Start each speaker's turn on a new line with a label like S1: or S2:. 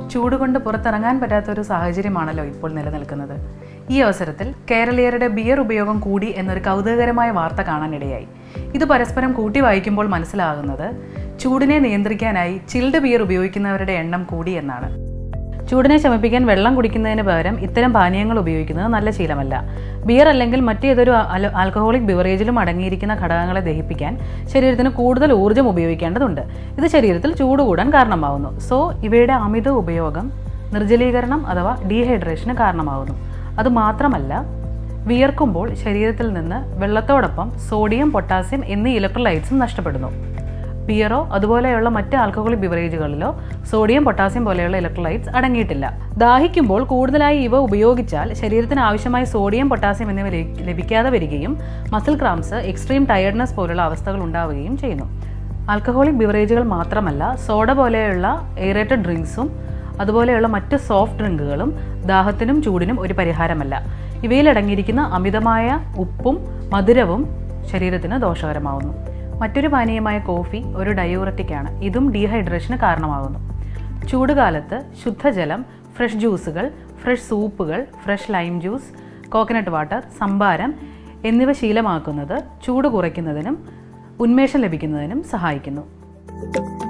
S1: ചൂട് കൊണ്ട് പുറത്തിറങ്ങാൻ പറ്റാത്ത ഒരു സാഹചര്യമാണല്ലോ ഇപ്പോൾ നിലനിൽക്കുന്നത് ഈ അവസരത്തിൽ കേരളീയരുടെ ബിയർ ഉപയോഗം കൂടി എന്നൊരു കൗതുകകരമായ വാർത്ത കാണാനിടയായി ഇത് പരസ്പരം കൂട്ടി വായിക്കുമ്പോൾ മനസ്സിലാകുന്നത് ചൂടിനെ നിയന്ത്രിക്കാനായി ചിൽഡ് ബിയർ ഉപയോഗിക്കുന്നവരുടെ എണ്ണം കൂടി എന്നാണ് ചൂടിനെ ശമിപ്പിക്കാൻ വെള്ളം കുടിക്കുന്നതിന് പകരം ഇത്തരം പാനീയങ്ങൾ ഉപയോഗിക്കുന്നത് നല്ല ശീലമല്ല ബിയർ അല്ലെങ്കിൽ മറ്റേതൊരു അല- ആൽക്കഹോളിക് ബിവറേജിലും അടങ്ങിയിരിക്കുന്ന ഘടകങ്ങളെ ദഹിപ്പിക്കാൻ ശരീരത്തിന് കൂടുതൽ ഊർജ്ജം ഉപയോഗിക്കേണ്ടതുണ്ട് ഇത് ശരീരത്തിൽ ചൂട് കൂടാൻ കാരണമാവുന്നു സോ ഇവയുടെ അമിത ഉപയോഗം നിർജ്ജലീകരണം അഥവാ ഡീഹൈഡ്രേഷന് കാരണമാകുന്നു അതുമാത്രമല്ല വിയർക്കുമ്പോൾ ശരീരത്തിൽ നിന്ന് വെള്ളത്തോടൊപ്പം സോഡിയം പൊട്ടാസ്യം എന്നീ ഇലക്ട്രോലൈറ്റ്സും നഷ്ടപ്പെടുന്നു ബിയറോ അതുപോലെയുള്ള മറ്റ് ആൽക്കഹോളിക് ബിവറേജുകളിലോ സോഡിയം പൊട്ടാസ്യം പോലെയുള്ള ഇലക്ട്രോലൈറ്റ്സ് അടങ്ങിയിട്ടില്ല ദാഹിക്കുമ്പോൾ കൂടുതലായി ഇവ ഉപയോഗിച്ചാൽ ശരീരത്തിന് ആവശ്യമായ സോഡിയം പൊട്ടാസ്യം എന്നിവ ലഭി- ലഭിക്കാതെ വരികയും മസിൽ ക്രാംസ് എക്സ്ട്രീം ടയർഡ്നെസ് പോലുള്ള അവസ്ഥകൾ ഉണ്ടാവുകയും ചെയ്യുന്നു ആൽക്കഹോളിക് ബിവറേജുകൾ മാത്രമല്ല സോഡ പോലെയുള്ള എയറേറ്റഡ് ഡ്രിങ്ക്സും അതുപോലെയുള്ള മറ്റ് സോഫ്റ്റ് ഡ്രിങ്കുകളും ദാഹത്തിനും ചൂടിനും ഒരു പരിഹാരമല്ല ഇവയിൽ അടങ്ങിയിരിക്കുന്ന അമിതമായ ഉപ്പും മധുരവും ശരീരത്തിന് ദോഷകരമാവുന്നു മറ്റൊരു പാനീയമായ കോഫി ഒരു ഡയൂററ്റിക് ആണ് ഇതും ഡീഹൈഡ്രേഷന് കാരണമാകുന്നു ചൂടുകാലത്ത് ശുദ്ധജലം ഫ്രഷ് ജ്യൂസുകൾ ഫ്രഷ് സൂപ്പുകൾ fresh lime juice coconut water സംഭാരം എന്നിവ ശീലമാക്കുന്നത് ചൂട് കുറയ്ക്കുന്നതിനും ഉന്മേഷം ലഭിക്കുന്നതിനും സഹായിക്കുന്നു